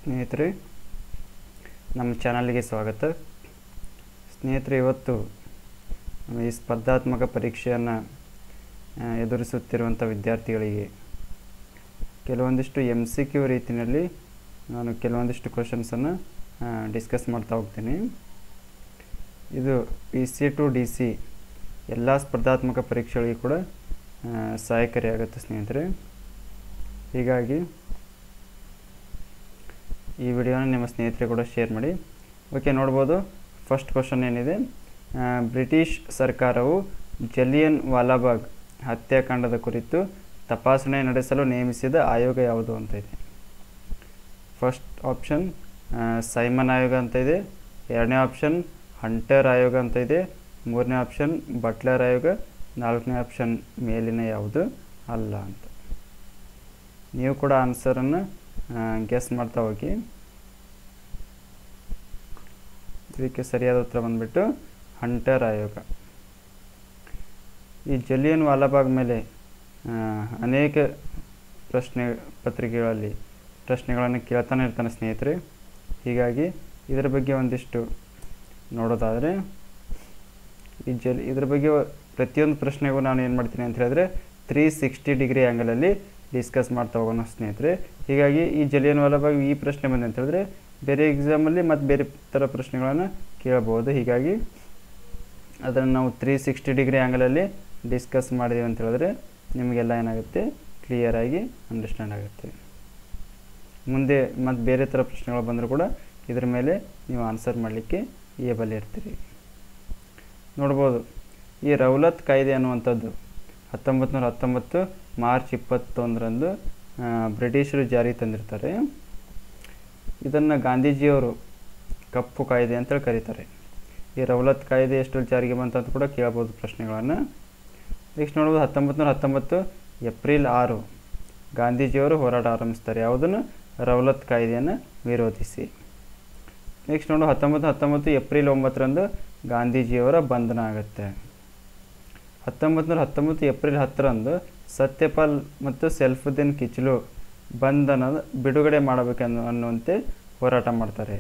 ಸ್ನೇಹಿತರೆ ನಮ್ಮ ಚಾನಲ್ಗೆ ಸ್ವಾಗತ ಸ್ನೇಹಿತರೆ ಇವತ್ತು ನಮ್ಮ ಈ ಸ್ಪರ್ಧಾತ್ಮಕ ಪರೀಕ್ಷೆಯನ್ನು ಎದುರಿಸುತ್ತಿರುವಂಥ ವಿದ್ಯಾರ್ಥಿಗಳಿಗೆ ಕೆಲವೊಂದಿಷ್ಟು ಎಮ್ ಸಿ ಕ್ಯೂ ರೀತಿಯಲ್ಲಿ ನಾನು ಕೆಲವೊಂದಿಷ್ಟು ಕ್ವಶನ್ಸನ್ನು ಡಿಸ್ಕಸ್ ಮಾಡ್ತಾ ಹೋಗ್ತೀನಿ ಇದು P C to D C ಎಲ್ಲ ಸ್ಪರ್ಧಾತ್ಮಕ ಪರೀಕ್ಷೆಗಳಿಗೆ ಕೂಡ ಆ, ಸಹಾಯಕಾರಿಯಾಗುತ್ತೆ ಸ್ನೇಹಿತರೆ ಹೀಗಾಗಿ ಈ ವಿಡಿಯೋನ ನಿಮ್ಮ ಸ್ನೇಹಿತರಿಗೆ ಕೂಡ ಶೇರ್ ಮಾಡಿ ಓಕೆ ನೋಡ್ಬೋದು ಫಸ್ಟ್ ಕ್ವಶನ್ ಏನಿದೆ ಆ, ಬ್ರಿಟಿಷ್ ಸರ್ಕಾರವು ಜಲಿಯನ್ ವಾಲಾಬಾಗ್ ಹತ್ಯಾಕಾಂಡದ ಕುರಿತು ತಪಾಸಣೆ ನಡೆಸಲು ನೇಮಿಸಿದ ಆಯೋಗ ಯಾವುದು ಅಂತ ಇದೆ ಫಸ್ಟ್ ಆಪ್ಷನ್ ಸೈಮನ್ ಆಯೋಗ ಅಂತ ಇದೆ ಎರಡನೇ ಆಪ್ಷನ್ ಹಂಟರ್ ಆಯೋಗ ಅಂತ ಇದೆ ಮೂರನೇ ಆಪ್ಷನ್ ಬಟ್ಲರ್ ಆಯೋಗ ನಾಲ್ಕನೇ ಆಪ್ಷನ್ ಮೇಲಿನ ಯಾವುದು ಅಲ್ಲ ಅಂತ ನೀವು ಕೂಡ ಆನ್ಸರನ್ನು ಗೆಸ್ ಮಾಡ್ತಾ ಹೋಗಿ ಇದಕ್ಕೆ ಸರಿಯಾದ ಉತ್ತರ ಬಂದ್ಬಿಟ್ಟು ಹಂಟರ್ ಆಯೋಗ ಈ ಜಲಿಯನ್ ವಾಲಾಬಾಗ್ ಮೇಲೆ ಆ, ಅನೇಕ ಪ್ರಶ್ನೆ ಪತ್ರಿಕೆಗಳಲ್ಲಿ ಪ್ರಶ್ನೆಗಳನ್ನು ಕೇಳ್ತಾನೆ ಇರ್ತಾನೆ ಸ್ನೇಹಿತರೆ ಹೀಗಾಗಿ ಇದರ ಬಗ್ಗೆ ಒಂದಿಷ್ಟು ನೋಡೋದಾದರೆ ಈ ಜಲ್ ಇದ್ರ ಬಗ್ಗೆ ಪ್ರತಿಯೊಂದು ಪ್ರಶ್ನೆಗೂ ನಾನು ಏನು ಮಾಡ್ತೀನಿ ಅಂತ ಹೇಳಿದ್ರೆ ತ್ರೀ ಸಿಕ್ಸ್ಟಿ ಡಿಗ್ರಿ ಆ್ಯಂಗಲಲ್ಲಿ ಡಿಸ್ಕಸ್ ಮಾಡ್ತಾ ಹೋಗೋಣ ಸ್ನೇಹಿತರೆ ಹೀಗಾಗಿ ಈ ಜಲಿಯನ್ ವಾಲಾಬಾಗ್ ಈ ಪ್ರಶ್ನೆ ಬಂದೆ ಅಂತ ಹೇಳಿದ್ರೆ ಬೇರೆ ಎಕ್ಸಾಮಲ್ಲಿ ಮತ್ತು ಬೇರೆ ಥರ ಪ್ರಶ್ನೆಗಳನ್ನು ಕೇಳಬಹುದು ಹೀಗಾಗಿ ಅದನ್ನು ನಾವು ತ್ರೀ ಸಿಕ್ಸ್ಟಿ ಡಿಗ್ರಿ ಆ್ಯಂಗಲಲ್ಲಿ ಡಿಸ್ಕಸ್ ಮಾಡಿದೀವಿ ಅಂತ ಹೇಳಿದ್ರೆ ನಿಮಗೆಲ್ಲ ಏನಾಗುತ್ತೆ ಕ್ಲಿಯರಾಗಿ ಅಂಡರ್ಸ್ಟ್ಯಾಂಡ್ ಆಗುತ್ತೆ ಮುಂದೆ ಮತ್ತು ಬೇರೆ ಥರ ಪ್ರಶ್ನೆಗಳು ಬಂದರೂ ಕೂಡ ಇದ್ರ ಮೇಲೆ ನೀವು ಆನ್ಸರ್ ಮಾಡಲಿಕ್ಕೆ ಏಬಲ್ ಇರ್ತೀರಿ ನೋಡ್ಬೋದು ಈ ರೌಲತ್ ಕಾಯ್ದೆ ಅನ್ನುವಂಥದ್ದು ಹತ್ತೊಂಬತ್ತು ನೂರ ಹತ್ತೊಂಬತ್ತು ಮಾರ್ಚ್ ಇಪ್ಪತ್ತೊಂದರಂದು ಆ, ಬ್ರಿಟಿಷರು ಜಾರಿಗೆ ತಂದಿರ್ತಾರೆ ಇದನ್ನು ಗಾಂಧೀಜಿಯವರು ಕಪ್ಪು ಕಾಯ್ದೆ ಅಂತೇಳಿ ಕರೀತಾರೆ ಈ ರೌಲತ್ ಕಾಯ್ದೆ ಎಷ್ಟು ಜಾರಿಗೆ ಬಂತ ಅಂತ ಕೂಡ ಕೇಳ್ಬೋದು ಪ್ರಶ್ನೆಗಳನ್ನು ನೆಕ್ಸ್ಟ್ ನೋಡ್ಬೋದು ಹತ್ತೊಂಬತ್ತು ನೂರ ಹತ್ತೊಂಬತ್ತು ಏಪ್ರಿಲ್ ಆರು ಗಾಂಧೀಜಿಯವರು ಹೋರಾಟ ಆರಂಭಿಸ್ತಾರೆ ಯಾವುದನ್ನು ರೌಲತ್ ಕಾಯ್ದೆಯನ್ನು ವಿರೋಧಿಸಿ ನೆಕ್ಸ್ಟ್ ನೋಡು ಹತ್ತೊಂಬತ್ತು ಹತ್ತೊಂಬತ್ತು ಏಪ್ರಿಲ್ ಒಂಬತ್ತರಂದು ಗಾಂಧೀಜಿಯವರ ಬಂಧನ ಆಗುತ್ತೆ ಹತ್ತೊಂಬತ್ತು ನೂರ ಹತ್ತೊಂಬತ್ತು ಏಪ್ರಿಲ್ ಹತ್ತರಂದು ಸತ್ಯಪಾಲ್ ಮತ್ತು ಸೆಲ್ಫುದ್ದೀನ್ ಕಿಚ್ಲು ಬಂಧನ ಬಿಡುಗಡೆ ಮಾಡಬೇಕೆನ್ನು ಅನ್ನುವಂತೆ ಹೋರಾಟ ಮಾಡ್ತಾರೆ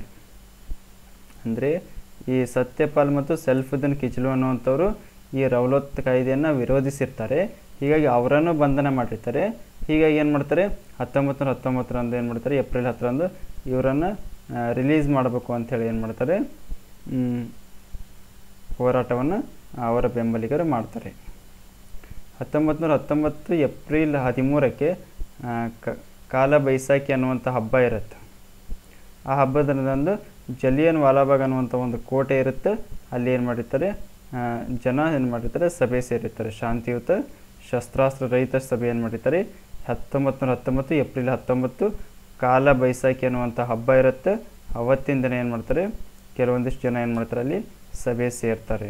ಅಂದರೆ ಈ ಸತ್ಯಪಾಲ್ ಮತ್ತು ಸೆಲ್ಫುದ್ದೀನ್ ಕಿಚ್ಲು ಅನ್ನುವಂಥವ್ರು ಈ ರೌಲತ್ ಕಾಯ್ದೆಯನ್ನು ವಿರೋಧಿಸಿರ್ತಾರೆ ಹೀಗಾಗಿ ಅವರನ್ನು ಬಂಧನ ಮಾಡಿರ್ತಾರೆ ಹೀಗಾಗಿ ಏನು ಮಾಡ್ತಾರೆ ಹತ್ತೊಂಬತ್ತು ನೂರ ಹತ್ತೊಂಬತ್ತರಂದು ಏನು ಮಾಡ್ತಾರೆ ಏಪ್ರಿಲ್ ಹತ್ತರಂದು ಇವರನ್ನು ರಿಲೀಸ್ ಮಾಡಬೇಕು ಅಂಥೇಳಿ ಏನು ಮಾಡ್ತಾರೆ ಮ್, ಹೋರಾಟವನ್ನು ಅವರ ಬೆಂಬಲಿಗರು ಮಾಡ್ತಾರೆ ಹತ್ತೊಂಬತ್ತು ನೂರ ಹತ್ತೊಂಬತ್ತು ಏಪ್ರಿಲ್ ಹದಿಮೂರಕ್ಕೆ ಆ, ಕ- ಕಾಲ ಬೈಸಾಖಿ ಅನ್ನುವಂಥ ಹಬ್ಬ ಇರುತ್ತೆ ಆ ಹಬ್ಬದಂದು ಜಲಿಯನ್ ವಾಲಾಬಾಗ್ ಅನ್ನುವಂಥ ಒಂದು ಕೋಟೆ ಇರುತ್ತೆ ಅಲ್ಲಿ ಏನು ಮಾಡಿರ್ತಾರೆ ಆ, ಜನ ಏನು ಮಾಡಿರ್ತಾರೆ ಸಭೆ ಸೇರಿರ್ತಾರೆ ಶಾಂತಿಯುತ ಶಸ್ತ್ರಾಸ್ತ್ರ ರಹಿತ ಸಭೆ ಏನು ಮಾಡಿರ್ತಾರೆ ಹತ್ತೊಂಬತ್ತು ನೂರ ಹತ್ತೊಂಬತ್ತು ಏಪ್ರಿಲ್ ಹತ್ತೊಂಬತ್ತು ಕಾಲ ಬೈಸಾಖಿ ಅನ್ನುವಂಥ ಹಬ್ಬ ಇರುತ್ತೆ ಅವತ್ತಿನ ದಿನ ಏನು ಮಾಡ್ತಾರೆ ಕೆಲವೊಂದಿಷ್ಟು ಜನ ಏನು ಮಾಡ್ತಾರೆ ಅಲ್ಲಿ ಸಭೆ ಸೇರ್ತಾರೆ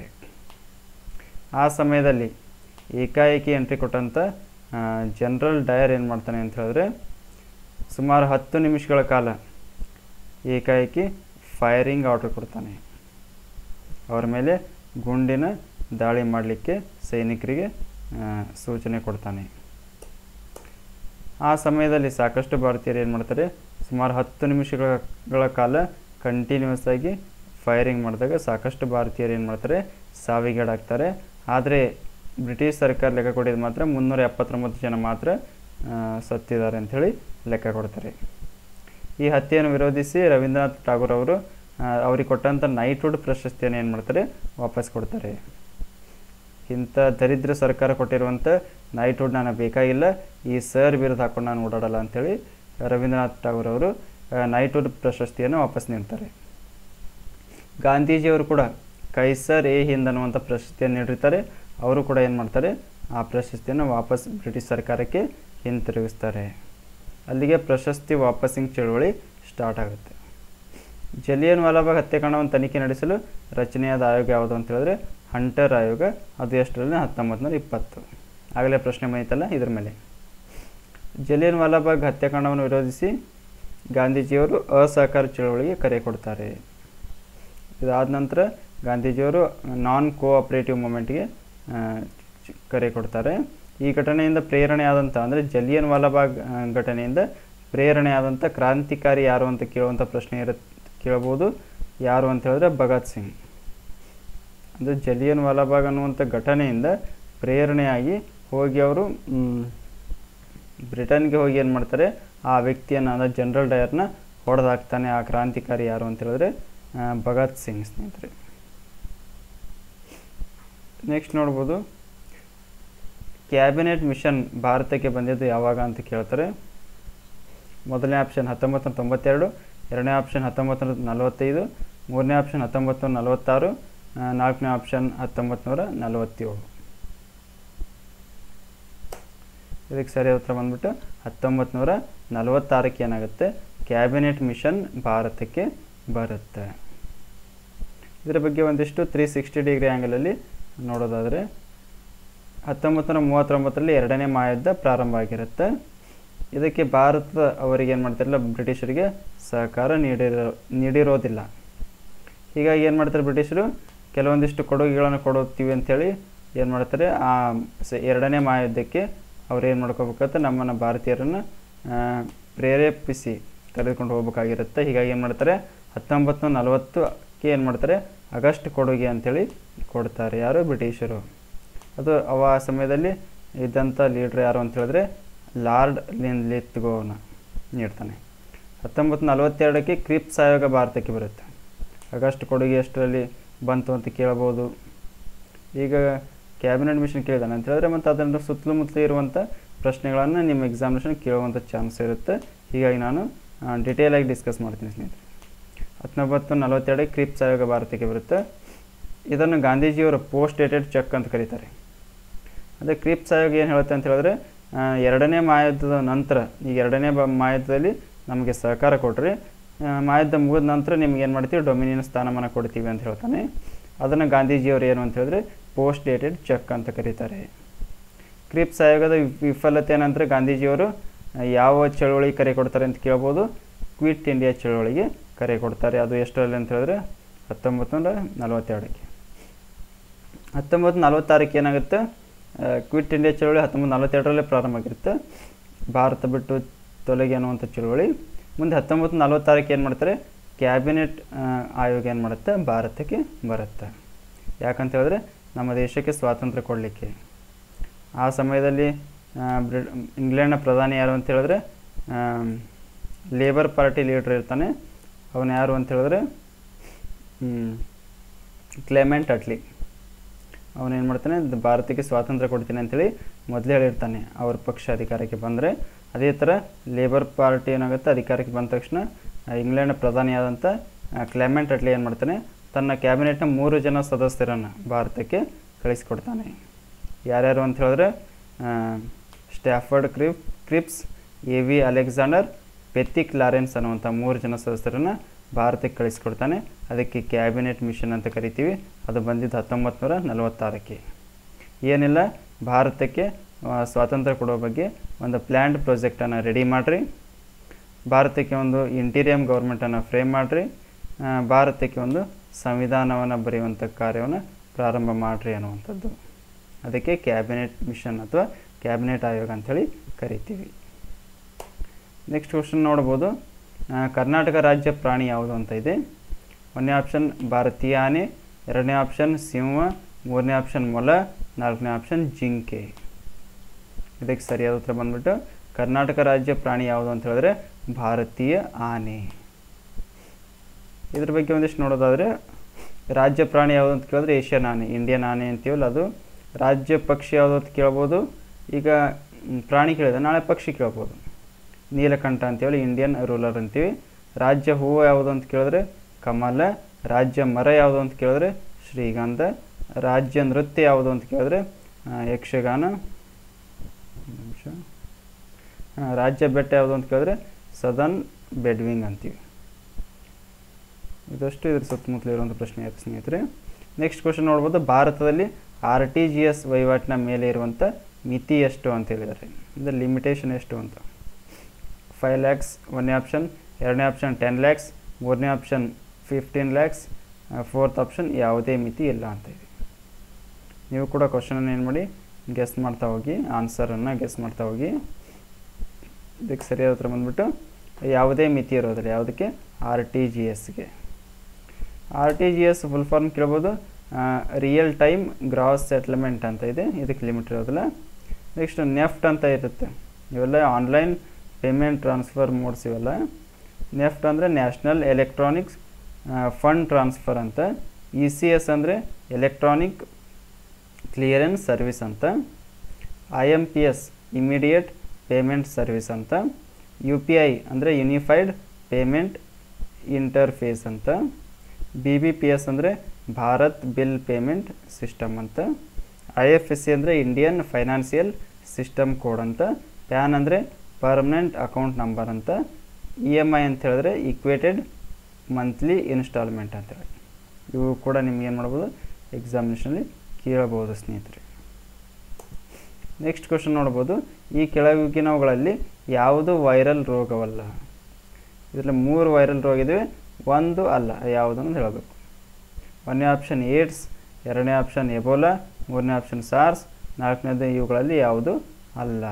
ಆ ಸಮಯದಲ್ಲಿ ಏಕಾಏಕಿ ಎಂಟ್ರಿ ಕೊಟ್ಟಂಥ ಜನರಲ್ ಡಯರ್ ಏನು ಮಾಡ್ತಾನೆ ಅಂತ ಹೇಳಿದ್ರೆ ಸುಮಾರು ಹತ್ತು ನಿಮಿಷಗಳ ಕಾಲ ಏಕಾಏಕಿ ಫೈರಿಂಗ್ ಆರ್ಡರ್ ಕೊಡ್ತಾನೆ ಅವರ ಮೇಲೆ ಗುಂಡಿನ ದಾಳಿ ಮಾಡಲಿಕ್ಕೆ ಸೈನಿಕರಿಗೆ ಆ, ಸೂಚನೆ ಕೊಡ್ತಾನೆ ಆ ಸಮಯದಲ್ಲಿ ಸಾಕಷ್ಟು ಭಾರತೀಯರು ಏನು ಮಾಡ್ತಾರೆ ಸುಮಾರು ಹತ್ತು ನಿಮಿಷಗಳ ಕಾಲ ಕಂಟಿನ್ಯೂಸ್ ಆಗಿ ಫೈರಿಂಗ್ ಮಾಡಿದಾಗ ಸಾಕಷ್ಟು ಭಾರತೀಯರು ಏನು ಮಾಡ್ತಾರೆ ಸಾವಿಗೀಡಾಗ್ತಾರೆ ಆದರೆ ಬ್ರಿಟಿಷ್ ಸರ್ಕಾರ ಲೆಕ್ಕ ಕೊಟ್ಟಿದ್ದು ಮಾತ್ರ ಮುನ್ನೂರ ಎಪ್ಪತ್ತೊಂಬತ್ತು ಜನ ಮಾತ್ರ ಆ, ಸತ್ತಿದ್ದಾರೆ ಅಂಥೇಳಿ ಲೆಕ್ಕ ಕೊಡ್ತಾರೆ ಈ ಹತ್ಯೆಯನ್ನು ವಿರೋಧಿಸಿ ರವೀಂದ್ರನಾಥ್ ಠಾಗೂರ್ ಅವರು ಆ, ಅವ್ರಿಗೆ ಕೊಟ್ಟಂಥ ನೈಟ್ಹುಡ್ ಪ್ರಶಸ್ತಿಯನ್ನು ಏನು ಮಾಡ್ತಾರೆ ವಾಪಸ್ ಕೊಡ್ತಾರೆ ಇಂಥ ದರಿದ್ರ ಸರ್ಕಾರ ಕೊಟ್ಟಿರುವಂಥ ನೈಟ್ಹುಡ್ ನನಗೆ ಬೇಕಾಗಿಲ್ಲ ಈ ಸರ್ ವಿರುದ್ಧ ಹಾಕೊಂಡು ನಾನು ಓಡಾಡಲ್ಲ ಅಂಥೇಳಿ ರವೀಂದ್ರನಾಥ್ ಠಾಗೂರ್ ಅವರು ನೈಟ್ಹುಡ್ ಪ್ರಶಸ್ತಿಯನ್ನು ವಾಪಸ್ ನೀಡ್ತಾರೆ ಗಾಂಧೀಜಿಯವರು ಕೂಡ ಕೈಸರ್ ಎ ಹಿಂದ್ ಅನ್ನುವಂಥ ಪ್ರಶಸ್ತಿಯನ್ನು ನೀಡಿರ್ತಾರೆ ಅವರು ಕೂಡ ಏನು ಮಾಡ್ತಾರೆ ಆ ಪ್ರಶಸ್ತಿಯನ್ನು ವಾಪಸ್ ಬ್ರಿಟಿಷ್ ಸರ್ಕಾರಕ್ಕೆ ಹಿಂತಿರುಗಿಸ್ತಾರೆ ಅಲ್ಲಿಗೆ ಪ್ರಶಸ್ತಿ ವಾಪಸ್ಸಿಂಗ್ ಚಳುವಳಿ ಸ್ಟಾರ್ಟ್ ಆಗುತ್ತೆ ಜಲಿಯನ್ ವಾಲಾಬಾಗ್ ಹತ್ಯಾಕಾಂಡವನ್ನು ತನಿಖೆ ನಡೆಸಲು ರಚನೆಯಾದ ಆಯೋಗ ಯಾವುದು ಅಂತ ಹೇಳಿದ್ರೆ ಹಂಟರ್ ಆಯೋಗ ಅದು ಎಷ್ಟರಲ್ಲಿ ಹತ್ತೊಂಬತ್ತು ನೂರ ಇಪ್ಪತ್ತು ಆಗಲೇ ಪ್ರಶ್ನೆ ಬಂದಿತ್ತಲ್ಲ ಇದ್ರ ಮೇಲೆ ಜಲಿಯನ್ ವಾಲಾಬಾಗ್ ಹತ್ಯಾಕಾಂಡವನ್ನು ವಿರೋಧಿಸಿ ಗಾಂಧೀಜಿಯವರು ಅಸಹಕಾರ ಚಳವಳಿಗೆ ಕರೆ ಕೊಡ್ತಾರೆ ಇದಾದ ನಂತರ ಗಾಂಧೀಜಿಯವರು ನಾನ್ ಕೋಆಪ್ರೇಟಿವ್ ಮೂಮೆಂಟ್ಗೆ ಕರೆ ಕೊಡ್ತಾರೆ ಈ ಘಟನೆಯಿಂದ ಪ್ರೇರಣೆ ಆದಂಥ ಅಂದರೆ ಜಲಿಯನ್ ವಾಲಾಬಾಗ್ ಆ, ಘಟನೆಯಿಂದ ಪ್ರೇರಣೆ ಆದಂಥ ಕ್ರಾಂತಿಕಾರಿ ಯಾರು ಅಂತ ಕೇಳುವಂಥ ಪ್ರಶ್ನೆ ಇರುತ್ತೆ ಕೇಳ್ಬೋದು ಯಾರು ಅಂತ ಹೇಳಿದ್ರೆ ಭಗತ್ ಸಿಂಗ್ ಅಂದರೆ ಜಲಿಯನ್ ವಾಲಾಬಾಗ್ ಅನ್ನುವಂಥ ಘಟನೆಯಿಂದ ಪ್ರೇರಣೆಯಾಗಿ ಹೋಗಿ ಅವರು ಬ್ರಿಟನ್ಗೆ ಹೋಗಿ ಏನು ಮಾಡ್ತಾರೆ ಆ ವ್ಯಕ್ತಿಯನ್ನು ಅಂದರೆ ಜನರಲ್ ಡಯರ್ನ ಹೊಡೆದಾಕ್ತಾನೆ ಆ ಕ್ರಾಂತಿಕಾರಿ ಯಾರು ಅಂತ ಹೇಳಿದ್ರೆ ಆ, ಭಗತ್ ಸಿಂಗ್ ಸ್ನೇಹಿತರೆ ನೆಕ್ಸ್ಟ್ ನೋಡ್ಬೋದು ಕ್ಯಾಬಿನೆಟ್ ಮಿಷನ್ ಭಾರತಕ್ಕೆ ಬಂದಿದ್ದು ಯಾವಾಗ ಅಂತ ಕೇಳ್ತಾರೆ ಮೊದಲನೇ ಆಪ್ಷನ್ ಹತ್ತೊಂಬತ್ತು ನೂರ ತೊಂಬತ್ತೆರಡು ಎರಡನೇ ಆಪ್ಷನ್ ಹತ್ತೊಂಬತ್ತು ನೂರ ನಲವತ್ತೈದು ಮೂರನೇ ಆಪ್ಷನ್ ಹತ್ತೊಂಬತ್ತು ನೂರ ನಲವತ್ತಾರು ಆ, ನಾಲ್ಕನೇ ಆಪ್ಷನ್ ಹತ್ತೊಂಬತ್ತು ನೂರ ನಲವತ್ತೇಳು ಇದಕ್ಕೆ ಸರಿಯಾದ ಉತ್ತರ ಬಂದ್ಬಿಟ್ಟು ಹತ್ತೊಂಬತ್ತು ನೂರ ನಲವತ್ತಾರಕ್ಕೆ ಏನಾಗುತ್ತೆ ಕ್ಯಾಬಿನೆಟ್ ಮಿಷನ್ ಭಾರತಕ್ಕೆ ಬರುತ್ತೆ ಇದರ ಬಗ್ಗೆ ಒಂದಿಷ್ಟು ತ್ರೀ ಸಿಕ್ಸ್ಟಿ ಡಿಗ್ರಿ ಆ್ಯಂಗಲಲ್ಲಿ ನೋಡೋದಾದರೆ ಹತ್ತೊಂಬತ್ತು ನೂರ ಮೂವತ್ತೊಂಬತ್ತರಲ್ಲಿ ಎರಡನೇ ಮಹಾಯುದ್ಧ ಪ್ರಾರಂಭ ಆಗಿರುತ್ತೆ ಇದಕ್ಕೆ ಭಾರತ ಅವರಿಗೆ ಏನು ಮಾಡ್ತಾರಲ್ಲ ಬ್ರಿಟಿಷರಿಗೆ ಸಹಕಾರ ನೀಡಿರೋ ನೀಡಿರೋದಿಲ್ಲ ಹೀಗಾಗಿ ಏನು ಮಾಡ್ತಾರೆ ಬ್ರಿಟಿಷರು ಕೆಲವೊಂದಿಷ್ಟು ಕೊಡುಗೆಗಳನ್ನು ಕೊಡುತ್ತೀವಿ ಅಂಥೇಳಿ ಏನು ಮಾಡ್ತಾರೆ ಆ ಸ- ಎರಡನೇ ಮಹಾಯುದ್ಧಕ್ಕೆ ಅವ್ರು ಏನು ಮಾಡ್ಕೋಬೇಕಂತ ನಮ್ಮನ್ನು ಭಾರತೀಯರನ್ನು ಆ, ಪ್ರೇರೇಪಿಸಿ ಕರೆದುಕೊಂಡು ಹೋಗ್ಬೇಕಾಗಿರುತ್ತೆ ಹೀಗಾಗಿ ಏನು ಮಾಡ್ತಾರೆ ಹತ್ತೊಂಬತ್ತು ನೂರ ನಲವತ್ತಕ್ಕೆ ಏನು ಮಾಡ್ತಾರೆ ಆಗಸ್ಟ್ ಕೊಡುಗೆ ಅಂಥೇಳಿ ಕೊಡ್ತಾರೆ ಯಾರು ಬ್ರಿಟಿಷರು ಅದು ಅವ ಆ ಸಮಯದಲ್ಲಿ ಇದ್ದಂಥ ಲೀಡ್ರ್ ಯಾರು ಅಂತ ಹೇಳಿದ್ರೆ ಲಾರ್ಡ್ ಲಿನ್ ಲಿತ್ಗೋನ ನೀಡ್ತಾನೆ ಹತ್ತೊಂಬತ್ತು ನಲವತ್ತೆರಡಕ್ಕೆ ಕ್ರಿಪ್ಸ್ ಆಯೋಗ ಭಾರತಕ್ಕೆ ಬರುತ್ತೆ ಆಗಸ್ಟ್ ಕೊಡುಗೆ ಎಷ್ಟರಲ್ಲಿ ಬಂತು ಅಂತ ಕೇಳಬಹುದು ಈಗ ಕ್ಯಾಬಿನೆಟ್ ಮಿಷನ್ ಕೇಳಿದಾನೆ ಅಂತ ಹೇಳಿದ್ರೆ ಮತ್ತು ಅದನ್ನು ಸುತ್ತಲೂ ಮುತ್ತಲೂ ಇರುವಂಥ ಪ್ರಶ್ನೆಗಳನ್ನು ನಿಮ್ಮ ಎಕ್ಸಾಮಿನೇಷನ್ ಕೇಳುವಂಥ ಚಾನ್ಸ್ ಇರುತ್ತೆ ಹೀಗಾಗಿ ನಾನು ಡಿಟೇಲಾಗಿ ಡಿಸ್ಕಸ್ ಮಾಡ್ತೀನಿ ಸ್ನೇಹಿತರೆ ಹತ್ತೊಂಬತ್ತು ನಲವತ್ತೆರಡಕ್ಕೆ ಕ್ರಿಪ್ಸ್ ಆಯೋಗ ಭಾರತಕ್ಕೆ ಬರುತ್ತೆ ಇದನ್ನು ಗಾಂಧೀಜಿಯವರ ಪೋಸ್ಟ್ ಡೇಟೆಡ್ ಚೆಕ್ ಅಂತ ಕರೀತಾರೆ ಅದೇ ಕ್ರಿಪ್ಸ್ ಆಯೋಗ ಏನು ಹೇಳುತ್ತೆ ಅಂತ ಹೇಳಿದ್ರೆ ಆ, ಎರಡನೇ ಮಹಾಯುದ್ಧದ ನಂತರ ಈಗ ಎರಡನೇ ಬ ಮಹಾಯುದ್ಧದಲ್ಲಿ ನಮಗೆ ಸಹಕಾರ ಕೊಟ್ರಿ ಆ, ಮಹಾಯುದ್ಧ ಮುಗಿದ ನಂತರ ನಿಮ್ಗೆ ಏನು ಮಾಡ್ತೀವಿ ಡೊಮಿನಿಯನ್ ಸ್ಥಾನಮಾನ ಕೊಡ್ತೀವಿ ಅಂತ ಹೇಳ್ತಾನೆ ಅದನ್ನು ಗಾಂಧೀಜಿಯವರು ಏನು ಅಂತ ಹೇಳಿದ್ರೆ ಪೋಸ್ಟ್ ಡೇಟೆಡ್ ಚೆಕ್ ಅಂತ ಕರೀತಾರೆ ಕ್ರಿಪ್ಸ್ ಆಯೋಗದ ವಿಫ- ವಿಫಲತೆ ನಂತರ ಗಾಂಧೀಜಿಯವರು ಆ, ಯಾವ ಚಳುವಳಿಗೆ ಕರೆ ಕೊಡ್ತಾರೆ ಅಂತ ಕೇಳ್ಬೋದು ಕ್ವಿಟ್ ಇಂಡಿಯಾ ಚಳುವಳಿಗೆ ಕರೆ ಕೊಡ್ತಾರೆ ಅದು ಎಷ್ಟರಲ್ಲಿ ಅಂತ ಹೇಳಿದ್ರೆ ಹತ್ತೊಂಬತ್ತು ನೂರ ನಲವತ್ತೆರಡಕ್ಕೆ ಹತ್ತೊಂಬತ್ತು ನಲವತ್ತಾರಕ್ಕೆ ಏನಾಗುತ್ತೆ ಆ, ಕ್ವಿಟ್ ಇಂಡಿಯಾ ಚಳುವಳಿ ಹತ್ತೊಂಬತ್ತು ನಲವತ್ತೆರಡರಲ್ಲೇ ಪ್ರಾರಂಭ ಆಗಿರುತ್ತೆ ಭಾರತ ಬಿಟ್ಟು ತೊಲಗಿ ಅನ್ನುವಂಥ ಚಳುವಳಿ ಮುಂದೆ ಹತ್ತೊಂಬತ್ತು ನಲವತ್ತಾರಕ್ಕೆ ಏನು ಮಾಡ್ತಾರೆ ಕ್ಯಾಬಿನೆಟ್ ಆ, ಆಯೋಗ ಏನು ಮಾಡುತ್ತೆ ಭಾರತಕ್ಕೆ ಬರುತ್ತೆ ಯಾಕಂತ ಹೇಳಿದ್ರೆ ನಮ್ಮ ದೇಶಕ್ಕೆ ಸ್ವಾತಂತ್ರ್ಯ ಕೊಡಲಿಕ್ಕೆ ಆ ಸಮಯದಲ್ಲಿ ಆ, ಬ್ರಿ ಇಂಗ್ಲೆಂಡ್ನ ಪ್ರಧಾನಿ ಯಾರು ಅಂತ ಹೇಳಿದ್ರೆ ಲೇಬರ್ ಪಾರ್ಟಿ ಲೀಡ್ರ್ ಇರ್ತಾನೆ ಅವನು ಯಾರು ಅಂತ ಹೇಳಿದ್ರೆ ಕ್ಲೆಮೆಂಟ್ ಅಟ್ಲಿ ಅವನು ಏನು ಮಾಡ್ತಾನೆ ದ- ಭಾರತಕ್ಕೆ ಸ್ವಾತಂತ್ರ್ಯ ಕೊಡ್ತೀನಿ ಅಂತೇಳಿ ಮೊದಲೇ ಹೇಳಿರ್ತಾನೆ ಅವ್ರ ಪಕ್ಷ ಅಧಿಕಾರಕ್ಕೆ ಬಂದರೆ ಅದೇ ಥರ ಲೇಬರ್ ಪಾರ್ಟಿ ಏನಾಗುತ್ತೆ ಅಧಿಕಾರಕ್ಕೆ ಬಂದ ತಕ್ಷಣ ಆ, ಇಂಗ್ಲೆಂಡ್ ಪ್ರಧಾನಿಯಾದಂಥ ಆ, ಕ್ಲೆಮೆಂಟ್ ಅಟ್ಲಿ ಏನು ಮಾಡ್ತಾನೆ ತನ್ನ ಕ್ಯಾಬಿನೆಟ್ನ ಮೂರು ಜನ ಸದಸ್ಯರನ್ನು ಭಾರತಕ್ಕೆ ಕಳಿಸಿಕೊಡ್ತಾನೆ ಯಾರ್ಯಾರು ಅಂತ ಹೇಳಿದ್ರೆ ಆ, Stafford Crip Cripps A V Alexander Pethick Lawrence ಅನ್ನುವಂಥ ಮೂರು ಜನ ಸದಸ್ಯರನ್ನು ಭಾರತಕ್ಕೆ ಕಳಿಸ್ಕೊಡ್ತಾನೆ ಅದಕ್ಕೆ ಕ್ಯಾಬಿನೆಟ್ ಮಿಷನ್ ಅಂತ ಕರಿತೀವಿ ಅದು ಬಂದಿದ್ದು ಹತ್ತೊಂಬತ್ತು ನೂರ ನಲವತ್ತಾರಕ್ಕೆ ಏನಿಲ್ಲ ಭಾರತಕ್ಕೆ ಆ, ಸ್ವಾತಂತ್ರ್ಯ ಕೊಡೋ ಬಗ್ಗೆ ಒಂದು ಪ್ಲ್ಯಾಂಡ್ ಪ್ರಾಜೆಕ್ಟನ್ನು ರೆಡಿ ಮಾಡಿರಿ ಭಾರತಕ್ಕೆ ಒಂದು ಇಂಟೀರಿಯಂ ಗೌರ್ಮೆಂಟನ್ನು ಫ್ರೇಮ್ ಮಾಡಿರಿ ಭಾರತಕ್ಕೆ ಒಂದು ಸಂವಿಧಾನವನ್ನು ಬರೆಯುವಂಥ ಕಾರ್ಯವನ್ನು ಪ್ರಾರಂಭ ಮಾಡಿರಿ ಅನ್ನುವಂಥದ್ದು ಅದಕ್ಕೆ ಕ್ಯಾಬಿನೆಟ್ ಮಿಷನ್ ಅಥವಾ ಕ್ಯಾಬಿನೆಟ್ ಆಯೋಗ ಅಂಥೇಳಿ ಕರಿತೀವಿ ನೆಕ್ಸ್ಟ್ ಕ್ವಶನ್ ನೋಡ್ಬೋದು ಆ, ಕರ್ನಾಟಕ ರಾಜ್ಯ ಪ್ರಾಣಿ ಯಾವುದು ಅಂತ ಇದೆ ಒಂದನೇ ಆಪ್ಷನ್ ಭಾರತೀಯ ಆನೆ ಎರಡನೇ ಆಪ್ಷನ್ ಸಿಂಹ ಮೂರನೇ ಆಪ್ಷನ್ ಮೊಲ ನಾಲ್ಕನೇ ಆಪ್ಷನ್ ಜಿಂಕೆ ಇದಕ್ಕೆ ಸರಿಯಾದ ಉತ್ತರ ಬಂದ್ಬಿಟ್ಟು ಕರ್ನಾಟಕ ರಾಜ್ಯ ಪ್ರಾಣಿ ಯಾವುದು ಅಂತ ಹೇಳಿದ್ರೆ ಭಾರತೀಯ ಆನೆ ಇದ್ರ ಬಗ್ಗೆ ಒಂದಿಷ್ಟು ನೋಡೋದಾದರೆ ರಾಜ್ಯ ಪ್ರಾಣಿ ಯಾವುದು ಅಂತ ಕೇಳಿದ್ರೆ ಏಷ್ಯನ್ ಆನೆ ಇಂಡಿಯನ್ ಆನೆ ಅಂತೀವಲ್ಲ ಅದು ರಾಜ್ಯ ಪಕ್ಷಿ ಯಾವುದು ಅಂತ ಕೇಳ್ಬೋದು ಈಗ ಮ್, ಪ್ರಾಣಿ ಕೇಳಿದೆ ನಾಳೆ ಪಕ್ಷಿ ಕೇಳ್ಬೋದು ನೀಲಕಂಠ ಅಂತೇಳಿ ಇಂಡಿಯನ್ ರೂಲರ್ ಅಂತೀವಿ ರಾಜ್ಯ ಹೂವು ಯಾವುದು ಅಂತ ಕೇಳಿದ್ರೆ ಕಮಲ ರಾಜ್ಯ ಮರ ಯಾವುದು ಅಂತ ಕೇಳಿದ್ರೆ ಶ್ರೀಗಂಧ ರಾಜ್ಯ ನೃತ್ಯ ಯಾವುದು ಅಂತ ಕೇಳಿದ್ರೆ ಆ, ಯಕ್ಷಗಾನ ಒಂದ್ ನಿಮಿಷ ಆ, ರಾಜ್ಯ ಬೆಟ್ಟ ಯಾವುದು ಅಂತ ಕೇಳಿದ್ರೆ ಸದನ್ ಬೆಡ್ವಿಂಗ್ ಅಂತೀವಿ ಇದಷ್ಟು ಇದ್ರ ಸುತ್ತಮುತ್ತಲು ಇರುವಂಥ ಪ್ರಶ್ನೆ ಆಯ್ತು ಸ್ನೇಹಿತರೆ ನೆಕ್ಸ್ಟ್ ಕ್ವಶನ್ ನೋಡ್ಬೋದು ಭಾರತದಲ್ಲಿ ಆರ್ ಟಿ ಜಿ ಎಸ್ ವಹಿವಾಟಿನ ಮೇಲೆ ಇರುವಂಥ ಮಿತಿ ಎಷ್ಟು ಅಂತ ಹೇಳಿದ್ದಾರೆ ಅಂದರೆ ಲಿಮಿಟೇಷನ್ ಎಷ್ಟು ಅಂತ ಫೈವ್ ಲ್ಯಾಕ್ಸ್ ಒಂದನೇ ಆಪ್ಷನ್ ಎರಡನೇ ಆಪ್ಷನ್ ಟೆನ್ ಲ್ಯಾಕ್ಸ್ ಮೂರನೇ option fifteen lakhs fourth option ಯಾವುದೇ ಮಿತಿ ಇಲ್ಲ ಅಂತ ಇದೆ ನೀವು ಕೂಡ ಕ್ವಶನನ್ನು ಏನು ಮಾಡಿ ಗೆಸ್ ಮಾಡ್ತಾ ಹೋಗಿ ಆನ್ಸರನ್ನು ಗೆಸ್ ಮಾಡ್ತಾ ಹೋಗಿ ಇದಕ್ಕೆ ಸರಿಯಾದ ಉತ್ತರ ಬಂದ್ಬಿಟ್ಟು ಯಾವುದೇ ಮಿತಿ ಇರೋದಿಲ್ಲ ಯಾವುದಕ್ಕೆ ಆರ್ ಟಿ ಜಿ ಎಸ್ಗೆ R T G S full form ಕೇಳ್ಬೋದು ರಿಯಲ್ ಟೈಮ್ ಗ್ರಾಸ್ ಸೆಟ್ಲ್ಮೆಂಟ್ ಅಂತ ಇದೆ ಇದಕ್ಕೆ ಲಿಮಿಟ್ ಇರೋದಿಲ್ಲ ನೆಕ್ಸ್ಟ್ ನೆಫ್ಟ್ ಅಂತ ಇರುತ್ತೆ ಇವೆಲ್ಲ ಆನ್ಲೈನ್ ಪೇಮೆಂಟ್ ಟ್ರಾನ್ಸ್ಫರ್ ಮೋಡ್ಸ್ ಇವೆಲ್ಲ ನೆಫ್ಟ್ ಅಂದರೆ ನ್ಯಾಷನಲ್ ಎಲೆಕ್ಟ್ರಾನಿಕ್ಸ್ ಫಂಡ್ ಟ್ರಾನ್ಸ್ಫರ್ ಅಂತ ಇ ಸಿ ಎಸ್ ಅಂದರೆ ಎಲೆಕ್ಟ್ರಾನಿಕ್ ಕ್ಲಿಯರೆನ್ಸ್ ಸರ್ವಿಸ್ ಅಂತ I M P S immediate payment service ಅಂತ ಯು ಪಿ ಐ ಅಂದರೆ ಯುನಿಫೈಡ್ ಪೇಮೆಂಟ್ ಇಂಟರ್ಫೇಸ್ ಅಂತ ಬಿ ಬಿ ಪಿ ಎಸ್ ಅಂದರೆ Bharat bill payment system ಅಂತ I F S C ಅಂದರೆ Indian financial system code ಅಂತ PAN ಅಂದರೆ permanent account number ಅಂತ E M I ಅಂತ ಹೇಳಿದ್ರೆ ಈಕ್ವೇಟೆಡ್ ಮಂತ್ಲಿ ಇನ್ಸ್ಟಾಲ್ಮೆಂಟ್ ಅಂತೇಳಿ ಇವು ಕೂಡ ನಿಮ್ಗೆ ಏನು ಮಾಡ್ಬೋದು ಎಕ್ಸಾಮಿನೇಷನಲ್ಲಿ ಕೇಳಬಹುದು ಸ್ನೇಹಿತರೆ ನೆಕ್ಸ್ಟ್ ಕ್ವಶನ್ ನೋಡ್ಬೋದು ಈ ಕೆಳಗಿನವುಗಳಲ್ಲಿ ಯಾವುದು ವೈರಲ್ ರೋಗವಲ್ಲ ಇದರಲ್ಲಿ ಮೂರು ವೈರಲ್ ರೋಗ ಇದಾವೆ ಒಂದು ಅಲ್ಲ ಯಾವುದನ್ನು ಹೇಳಬೇಕು ಒಂದನೇ ಆಪ್ಷನ್ ಏಡ್ಸ್ ಎರಡನೇ ಆಪ್ಷನ್ ಎಬೋಲಾ ಮೂರನೇ ಆಪ್ಷನ್ ಸಾರ್ಸ್ ನಾಲ್ಕನೇದು ಇವುಗಳಲ್ಲಿ ಯಾವುದು ಅಲ್ಲ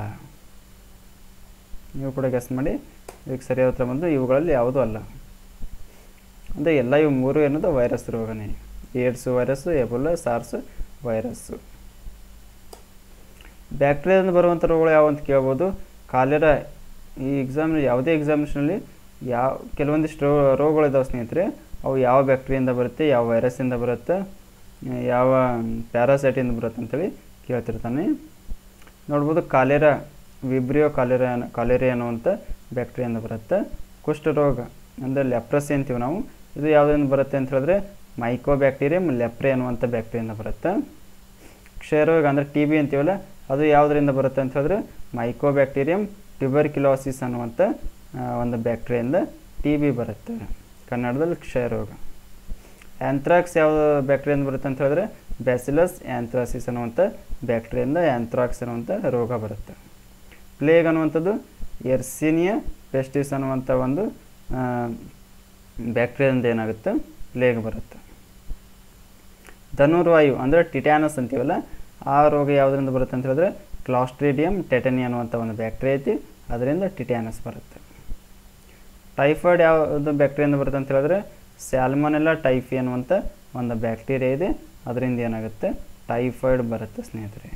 ನೀವು ಕೂಡ ಗೆಸ್ ಮಾಡಿ ಇದಕ್ಕೆ ಸರಿಯಾದ ಉತ್ತರ ಬಂದು ಇವುಗಳಲ್ಲಿ ಯಾವುದೂ ಅಲ್ಲ ಅಂದರೆ ಎಲ್ಲ ಇವು ಮೂರು ಏನದು ವೈರಸ್ ರೋಗನೇ AIDS virus Ebola SARS virus ಬ್ಯಾಕ್ಟೀರಿಯಾದಿಂದ ಬರುವಂಥ ರೋಗಗಳು ಯಾವ ಅಂತ ಕೇಳ್ಬೋದು ಕಾಲೆರ ಈ ಎಕ್ಸಾಮ್ ಯಾವುದೇ ಎಕ್ಸಾಮಿನೇಷನಲ್ಲಿ ಯಾವ ಕೆಲವೊಂದಿಷ್ಟು ರೋ ರೋಗಗಳಿದಾವೆ ಸ್ನೇಹಿತರೆ ಅವು ಯಾವ ಬ್ಯಾಕ್ಟೀರಿಯಿಂದ ಬರುತ್ತೆ ಯಾವ ವೈರಸ್ಸಿಂದ ಬರುತ್ತೆ ಯಾವ ಪ್ಯಾರಾಸೈಟಿಂದ ಬರುತ್ತೆ ಅಂತೇಳಿ ಕೇಳ್ತಿರ್ತಾನೆ ನೋಡ್ಬೋದು ಕಾಲೆರಾ ವಿಬ್ರಿಯೋ ಕಾಲೆರಾ ಕಾಲೆರಿಯಾ ಅನ್ನುವಂಥ ಬ್ಯಾಕ್ಟೀರಿಯಿಂದ ಬರುತ್ತೆ ಕುಷ್ಠರೋಗ ಅಂದರೆ ಲೆಪ್ರಸಿ ಅಂತೀವಿ ನಾವು ಇದು ಯಾವುದರಿಂದ ಬರುತ್ತೆ ಅಂತ ಹೇಳಿದ್ರೆ ಮೈಕೋ ಬ್ಯಾಕ್ಟೀರಿಯಮ್ ಲೆಪ್ರೆ ಅನ್ನುವಂಥ ಬ್ಯಾಕ್ಟೀರಿಯಿಂದ ಬರುತ್ತೆ ಕ್ಷಯರೋಗ ಅಂದರೆ ಟಿ ಬಿ ಅಂತೀವಲ್ಲ ಅದು ಯಾವುದರಿಂದ ಬರುತ್ತೆ ಅಂತ ಹೇಳಿದ್ರೆ ಮೈಕೋ ಬ್ಯಾಕ್ಟೀರಿಯಮ್ ಟ್ಯೂಬರ್ಕ್ಯುಲೋಸಿಸ್ ಅನ್ನುವಂಥ ಒಂದು ಬ್ಯಾಕ್ಟೀರಿಯಿಂದ ಟಿ ಬಿ ಬರುತ್ತೆ ಕನ್ನಡದಲ್ಲಿ ಕ್ಷಯರೋಗ ಆ್ಯಂಥ್ರಾಕ್ಸ್ ಯಾವ ಬ್ಯಾಕ್ಟೀರಿಯಿಂದ ಬರುತ್ತೆ ಅಂತ ಹೇಳಿದ್ರೆ ಬ್ಯಾಸಿಲಸ್ ಆ್ಯಂಥ್ರಾಸಿಸ್ ಅನ್ನುವಂಥ ಬ್ಯಾಕ್ಟೀರಿಯಿಂದ ಆ್ಯಂಥ್ರಾಕ್ಸ್ ಅನ್ನುವಂಥ ರೋಗ ಬರುತ್ತೆ ಪ್ಲೇಗ್ ಅನ್ನುವಂಥದ್ದು ಎರ್ಸಿನಿಯಾ ಪೆಸ್ಟಿಸ್ ಅನ್ನುವಂಥ ಒಂದು ಬ್ಯಾಕ್ಟೀರಿಯಾದಿಂದ ಏನಾಗುತ್ತೆ ಪ್ಲೇಗ್ ಬರುತ್ತೆ ಧನುರ್ವಾಯು ಅಂದರೆ ಟಿಟ್ಯಾನಸ್ ಅಂತೀವಲ್ಲ ಆ ರೋಗ ಯಾವುದರಿಂದ ಬರುತ್ತೆ ಅಂತ ಹೇಳಿದ್ರೆ ಕ್ಲಾಸ್ಟ್ರಿಡಿಯಂ ಟೆಟನಿ ಅನ್ನುವಂಥ ಒಂದು ಬ್ಯಾಕ್ಟೀರಿಯಾ ಐತಿ ಅದರಿಂದ ಟಿಟ್ಯಾನಸ್ ಬರುತ್ತೆ ಟೈಫಾಯ್ಡ್ ಯಾವುದು ಬ್ಯಾಕ್ಟೀರಿಯಿಂದ ಬರುತ್ತೆ ಅಂತ ಹೇಳಿದ್ರೆ ಸ್ಯಾಲ್ಮನೆಲ್ಲ ಟೈಫಿ ಅನ್ನುವಂಥ ಒಂದು ಬ್ಯಾಕ್ಟೀರಿಯಾ ಇದೆ ಅದರಿಂದ ಏನಾಗುತ್ತೆ ಟೈಫಾಯ್ಡ್ ಬರುತ್ತೆ ಸ್ನೇಹಿತರೆ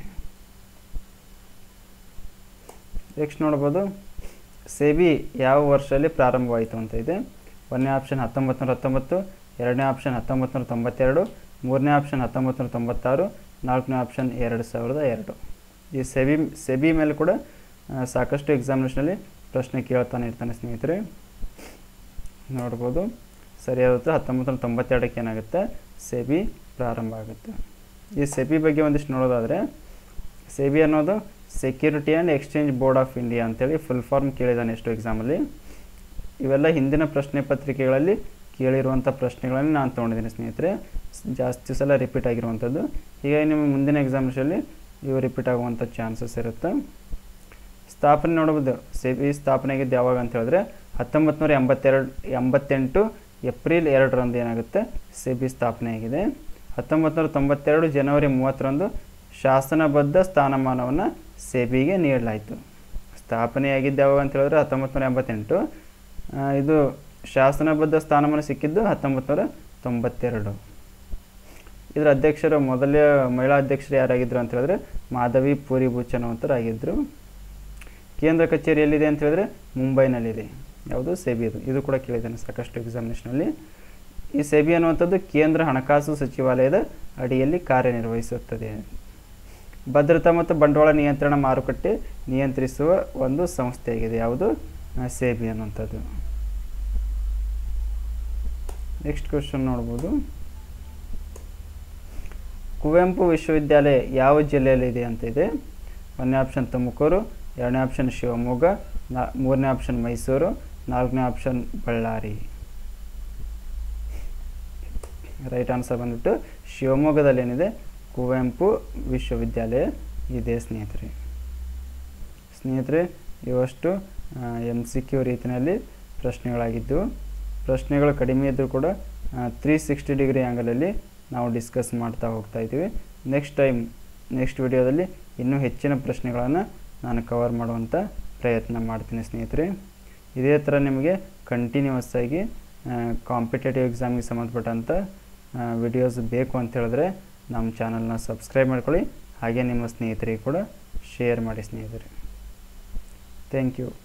ನೆಕ್ಸ್ಟ್ ನೋಡ್ಬೋದು ಸೆಬಿ ಯಾವ ವರ್ಷದಲ್ಲಿ ಪ್ರಾರಂಭವಾಯಿತು ಅಂತ ಇದೆ ಒಂದನೇ ಆಪ್ಷನ್ ಹತ್ತೊಂಬತ್ತು ನೂರ ಹತ್ತೊಂಬತ್ತು ಎರಡನೇ ಆಪ್ಷನ್ ಹತ್ತೊಂಬತ್ತು ನೂರ ತೊಂಬತ್ತೆರಡು ಮೂರನೇ ಆಪ್ಷನ್ ಹತ್ತೊಂಬತ್ತು ನೂರ ತೊಂಬತ್ತಾರು ನಾಲ್ಕನೇ ಆಪ್ಷನ್ ಎರಡು ಸಾವಿರದ ಎರಡು ಈ ಸೆಬಿ ಸೆಬಿ ಮೇಲೆ ಕೂಡ ಸಾಕಷ್ಟು ಎಕ್ಸಾಮಿನೇಷನಲ್ಲಿ ಪ್ರಶ್ನೆ ಕೇಳ್ತಾನೆ ಇರ್ತಾನೆ ಸ್ನೇಹಿತರೆ ನೋಡ್ಬೋದು ಸರಿಯಾದ ಉತ್ತರ ಹತ್ತೊಂಬತ್ತು ನೂರ ತೊಂಬತ್ತೆರಡಕ್ಕೆ ಏನಾಗುತ್ತೆ ಸೆಬಿ ಪ್ರಾರಂಭ ಆಗುತ್ತೆ ಈ ಸೆಬಿ ಬಗ್ಗೆ ಒಂದಿಷ್ಟು ನೋಡೋದಾದರೆ ಸೆಬಿ ಅನ್ನೋದು security and exchange board of India ಅಂತೇಳಿ ಫುಲ್ ಫಾರ್ಮ್ ಕೇಳಿದ್ದಾನೆ ಎಷ್ಟು ಎಕ್ಸಾಮಲ್ಲಿ ಇವೆಲ್ಲ ಹಿಂದಿನ ಪ್ರಶ್ನೆ ಪತ್ರಿಕೆಗಳಲ್ಲಿ ಕೇಳಿರುವಂಥ ಪ್ರಶ್ನೆಗಳನ್ನು ನಾನು ತೊಗೊಂಡಿದ್ದೀನಿ ಸ್ನೇಹಿತರೆ ಜಾಸ್ತಿ ಸಲ ರಿಪೀಟ್ ಆಗಿರುವಂಥದ್ದು ಹೀಗಾಗಿ ನಿಮ್ಮ ಮುಂದಿನ ಎಕ್ಸಾಮಿನೇಷನಲ್ಲಿ ಇವು ರಿಪೀಟ್ ಆಗುವಂಥ ಚಾನ್ಸಸ್ ಇರುತ್ತೆ ಸ್ಥಾಪನೆ ನೋಡ್ಬೋದು ಸೆಬಿ ಸ್ಥಾಪನೆ ಆಗಿದ್ದು ಯಾವಾಗ ಅಂತ ಹೇಳಿದ್ರೆ ಹತ್ತೊಂಬತ್ತು ನೂರ ಎಂಬತ್ತೆರಡು ಎಂಬತ್ತೆಂಟು ಏಪ್ರಿಲ್ ಎರಡರಂದು ಏನಾಗುತ್ತೆ ಸೆಬಿ ಸ್ಥಾಪನೆ ಆಗಿದೆ ಹತ್ತೊಂಬತ್ತು ನೂರ ತೊಂಬತ್ತೆರಡು ಜನವರಿ ಮೂವತ್ತರಂದು ಶಾಸನಬದ್ಧ ಸ್ಥಾನಮಾನವನ್ನು ಸೆಬಿಗೆ ನೀಡಲಾಯಿತು ಸ್ಥಾಪನೆಯಾಗಿದ್ದು ಯಾವಾಗ ಅಂತ ಹೇಳಿದ್ರೆ ಹತ್ತೊಂಬತ್ತು ನೂರ ಎಂಬತ್ತೆಂಟು ಇದು ಶಾಸನಬದ್ಧ ಸ್ಥಾನಮಾನ ಸಿಕ್ಕಿದ್ದು ಹತ್ತೊಂಬತ್ತು ನೂರ ತೊಂಬತ್ತೆರಡು ಇದರ ಅಧ್ಯಕ್ಷರು ಮೊದಲೇ ಮಹಿಳಾ ಅಧ್ಯಕ್ಷರು ಯಾರಾಗಿದ್ದರು ಅಂತ ಹೇಳಿದ್ರೆ ಮಾಧವಿ ಪೂರಿ ಭೂಚನವಂತರಾಗಿದ್ದರು ಕೇಂದ್ರ ಕಚೇರಿ ಎಲ್ಲಿದೆ ಅಂತ ಹೇಳಿದ್ರೆ ಮುಂಬೈನಲ್ಲಿದೆ ಯಾವುದು ಸೆಬಿದು ಇದು ಕೂಡ ಕೇಳಿದ್ದಾನೆ ಸಾಕಷ್ಟು ಎಕ್ಸಾಮಿನೇಷನಲ್ಲಿ ಈ ಸೆಬಿ ಅನ್ನುವಂಥದ್ದು ಕೇಂದ್ರ ಹಣಕಾಸು ಸಚಿವಾಲಯದ ಅಡಿಯಲ್ಲಿ ಕಾರ್ಯನಿರ್ವಹಿಸುತ್ತದೆ ಭದ್ರತಾ ಮತ್ತು ಬಂಡವಾಳ ನಿಯಂತ್ರಣ ಮಾರುಕಟ್ಟೆ ನಿಯಂತ್ರಿಸುವ ಒಂದು ಸಂಸ್ಥೆಯಾಗಿದೆ ಯಾವುದು ಸೆಬಿ ಅನ್ನುವಂಥದ್ದು ನೆಕ್ಸ್ಟ್ ಕ್ವಶನ್ ನೋಡ್ಬೋದು ಕುವೆಂಪು ವಿಶ್ವವಿದ್ಯಾಲಯ ಯಾವ ಜಿಲ್ಲೆಯಲ್ಲಿದೆ ಅಂತ ಇದೆ ಒಂದನೇ ಆಪ್ಷನ್ ತುಮಕೂರು ಎರಡನೇ ಆಪ್ಷನ್ ಶಿವಮೊಗ್ಗ ನಾ ಮೂರನೇ ಆಪ್ಷನ್ ಮೈಸೂರು ನಾಲ್ಕನೇ ಆಪ್ಷನ್ ಬಳ್ಳಾರಿ ರೈಟ್ ಆನ್ಸರ್ ಬಂದ್ಬಿಟ್ಟು ಶಿವಮೊಗ್ಗದಲ್ಲಿ ಏನಿದೆ ಕುವೆಂಪು ವಿಶ್ವವಿದ್ಯಾಲಯ ಇದೆ ಸ್ನೇಹಿತರೆ ಸ್ನೇಹಿತರೆ ಇವಷ್ಟು ಎಮ್ ಸಿ ಕ್ಯೂ ರೀತಿಯಲ್ಲಿ ಪ್ರಶ್ನೆಗಳಾಗಿದ್ದವು ಪ್ರಶ್ನೆಗಳು ಕಡಿಮೆ ಇದ್ದರೂ ಕೂಡ ತ್ರೀ ಸಿಕ್ಸ್ಟಿ ಡಿಗ್ರಿ ಆ್ಯಂಗಲಲ್ಲಿ ನಾವು ಡಿಸ್ಕಸ್ ಮಾಡ್ತಾ ಹೋಗ್ತಾ ಇದ್ದೀವಿ ನೆಕ್ಸ್ಟ್ ಟೈಮ್ ನೆಕ್ಸ್ಟ್ ವಿಡಿಯೋದಲ್ಲಿ ಇನ್ನೂ ಹೆಚ್ಚಿನ ಪ್ರಶ್ನೆಗಳನ್ನು ನಾನು ಕವರ್ ಮಾಡುವಂಥ ಪ್ರಯತ್ನ ಮಾಡ್ತೀನಿ ಸ್ನೇಹಿತರೆ ಇದೇ ಥರ ನಿಮಗೆ ಕಂಟಿನ್ಯೂಸ್ ಆಗಿ ಕಾಂಪಿಟೇಟಿವ್ ಎಕ್ಸಾಮಿಗೆ ಸಂಬಂಧಪಟ್ಟಂಥ ವಿಡಿಯೋಸ್ ಬೇಕು ಅಂತ ಹೇಳಿದ್ರೆ ನಮ್ಮ ಚಾನಲ್ನ ಸಬ್ಸ್ಕ್ರೈಬ್ ಮಾಡ್ಕೊಳ್ಳಿ ಹಾಗೆ ನಿಮ್ಮ ಸ್ನೇಹಿತರಿಗೆ ಕೂಡ ಶೇರ್ ಮಾಡಿ ಸ್ನೇಹಿತರೆ ಥ್ಯಾಂಕ್ ಯು